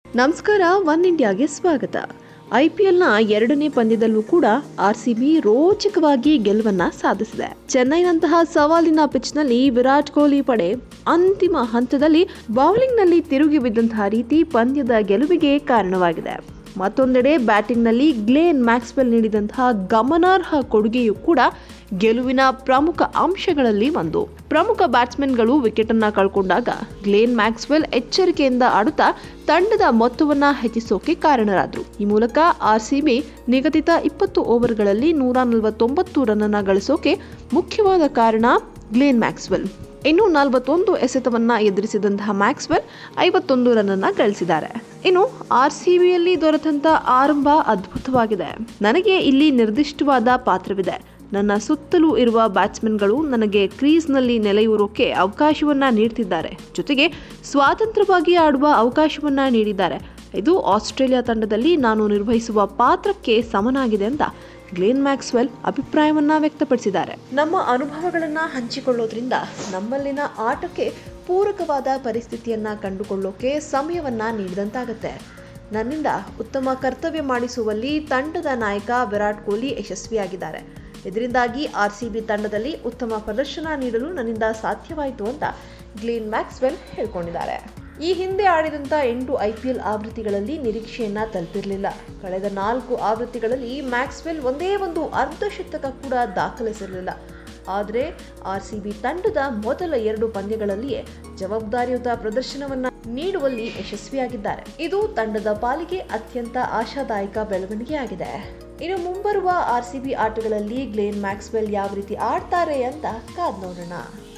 ನಮಸ್ಕಾರ ಒನ್ ಇಂಡಿಯಾಗೆ ಸ್ವಾಗತ ಐಪಿಎಲ್ನ ಎರಡನೇ ಪಂದ್ಯದಲ್ಲೂ ಕೂಡ ಆರ್ಸಿಬಿ ರೋಚಕವಾಗಿ ಗೆಲುವನ್ನ ಸಾಧಿಸಿದೆ ಚೆನ್ನೈನಂತಹ ಸವಾಲಿನ ಪಿಚ್ನಲ್ಲಿ ವಿರಾಟ್ ಕೊಹ್ಲಿ ಪಡೆ ಅಂತಿಮ ಹಂತದಲ್ಲಿ ಬೌಲಿಂಗ್ನಲ್ಲಿ ತಿರುಗಿ ಬಿದ್ದಂತಹ ರೀತಿ ಪಂದ್ಯದ ಗೆಲುವಿಗೆ ಕಾರಣವಾಗಿದೆ ಮತ್ತೊಂದೆಡೆ ಬ್ಯಾಟಿಂಗ್ನಲ್ಲಿ ಗ್ಲೇನ್ ಮ್ಯಾಕ್ಸ್ವೆಲ್ ನೀಡಿದಂತಹ ಗಮನಾರ್ಹ ಕೊಡುಗೆಯೂ ಕೂಡ ಗೆಲುವಿನ ಪ್ರಮುಖ ಅಂಶಗಳಲ್ಲಿ ಒಂದು ಪ್ರಮುಖ ಬ್ಯಾಟ್ಸ್ಮನ್ಗಳು ವಿಕೆಟ್ ಅನ್ನ ಕಳ್ಕೊಂಡಾಗ ಗ್ಲೇನ್ ಮ್ಯಾಕ್ಸ್ವೆಲ್ ಎಚ್ಚರಿಕೆಯಿಂದ ಆಡುತ್ತಾ ತಂಡದ ಮೊತ್ತವನ್ನ ಹೆಚ್ಚಿಸೋಕೆ ಕಾರಣರಾದರು ಈ ಮೂಲಕ ಆರ್ಸಿಬಿ ನಿಗದಿತ ಇಪ್ಪತ್ತು ಓವರ್ಗಳಲ್ಲಿ ನೂರ ನಲವತ್ತೊಂಬತ್ತು ರನ್ ಅನ್ನ ಗಳಿಸೋಕೆ ಮುಖ್ಯವಾದ ಕಾರಣ ಗ್ಲೇನ್ ಮ್ಯಾಕ್ಸ್ವೆಲ್ ಇನ್ನು ನಲವತ್ತೊಂದು ಎಸೆತವನ್ನ ಎದುರಿಸಿದಂತಹ ಮ್ಯಾಕ್ಸ್ವೆಲ್ ಐವತ್ತೊಂದು ರನ್ ಅನ್ನ ಗಳಿಸಿದ್ದಾರೆ ಇನ್ನು ಆರ್ ಸಿ ಬಿಯಲ್ಲಿ ದೊರೆತಂತ ಆರಂಭ ಅದ್ಭುತವಾಗಿದೆ ನನಗೆ ಇಲ್ಲಿ ನಿರ್ದಿಷ್ಟವಾದ ಪಾತ್ರವಿದೆ ನನ್ನ ಸುತ್ತಲೂ ಇರುವ ಬ್ಯಾಟ್ಸ್ಮನ್ಗಳು ನನಗೆ ಕ್ರೀಸ್ನಲ್ಲಿ ನೆಲೆಯೂರೋಕೆ ಅವಕಾಶವನ್ನ ನೀಡ್ತಿದ್ದಾರೆ ಜೊತೆಗೆ ಸ್ವಾತಂತ್ರ್ಯವಾಗಿ ಆಡುವ ಅವಕಾಶವನ್ನ ನೀಡಿದ್ದಾರೆ ಇದು ಆಸ್ಟ್ರೇಲಿಯಾ ತಂಡದಲ್ಲಿ ನಾನು ನಿರ್ವಹಿಸುವ ಪಾತ್ರಕ್ಕೆ ಸಮನಾಗಿದೆ ಅಂತ ಗ್ಲೇನ್ ಮ್ಯಾಕ್ಸ್ವೆಲ್ ಅಭಿಪ್ರಾಯವನ್ನ ವ್ಯಕ್ತಪಡಿಸಿದ್ದಾರೆ ನಮ್ಮ ಅನುಭವಗಳನ್ನ ಹಂಚಿಕೊಳ್ಳೋದ್ರಿಂದ ನಮ್ಮಲ್ಲಿನ ಆಟಕ್ಕೆ ಪೂರಕವಾದ ಪರಿಸ್ಥಿತಿಯನ್ನ ಕಂಡುಕೊಳ್ಳೋಕೆ ಸಮಯವನ್ನ ನೀಡಿದಂತಾಗತ್ತೆ ನನ್ನಿಂದ ಉತ್ತಮ ಕರ್ತವ್ಯ ಮಾಡಿಸುವಲ್ಲಿ ತಂಡದ ನಾಯಕ ವಿರಾಟ್ ಕೊಹ್ಲಿ ಯಶಸ್ವಿಯಾಗಿದ್ದಾರೆ ಇದರಿಂದಾಗಿ ಆರ್ ಸಿ ಬಿ ತಂಡದಲ್ಲಿ ಉತ್ತಮ ಪ್ರದರ್ಶನ ನೀಡಲು ನನ್ನಿಂದ ಸಾಧ್ಯವಾಯಿತು ಅಂತ ಗ್ಲೇನ್ ಮ್ಯಾಕ್ಸ್ವೆಲ್ ಹೇಳ್ಕೊಂಡಿದ್ದಾರೆ ಈ ಹಿಂದೆ ಆಡಿದಂಥ ಎಂಟು ಐ ಪಿ ಎಲ್ ಆವೃತ್ತಿಗಳಲ್ಲಿ ನಿರೀಕ್ಷೆಯನ್ನ ತಲುಪಿರಲಿಲ್ಲ ಕಳೆದ ನಾಲ್ಕು ಆವೃತ್ತಿಗಳಲ್ಲಿ ಮ್ಯಾಕ್ಸ್ವೆಲ್ ಒಂದೇ ಒಂದು ಅರ್ಧಶತಕ ಕೂಡ ದಾಖಲಿಸಿರಲಿಲ್ಲ ಆದರೆ ಆರ್ ಸಿ ಬಿ ತಂಡದ ಮೊದಲ ಎರಡು ಪಂದ್ಯಗಳಲ್ಲಿಯೇ ಜವಾಬ್ದಾರಿಯುತ ಪ್ರದರ್ಶನವನ್ನ ನೀಡುವಲ್ಲಿ ಯಶಸ್ವಿಯಾಗಿದ್ದಾರೆ ಇದು ತಂಡದ ಪಾಲಿಗೆ ಅತ್ಯಂತ ಆಶಾದಾಯಕ ಬೆಳವಣಿಗೆಯಾಗಿದೆ ಇನ್ನು ಮುಂಬರುವ ಆರ್ ಸಿ ಬಿ ಆಟಗಳಲ್ಲಿ ಗ್ಲೇನ್ ಮ್ಯಾಕ್ಸ್ವೆಲ್ ಯಾವ ರೀತಿ ಆಡ್ತಾರೆ ಅಂತ ಕಾದ್ ನೋಡೋಣ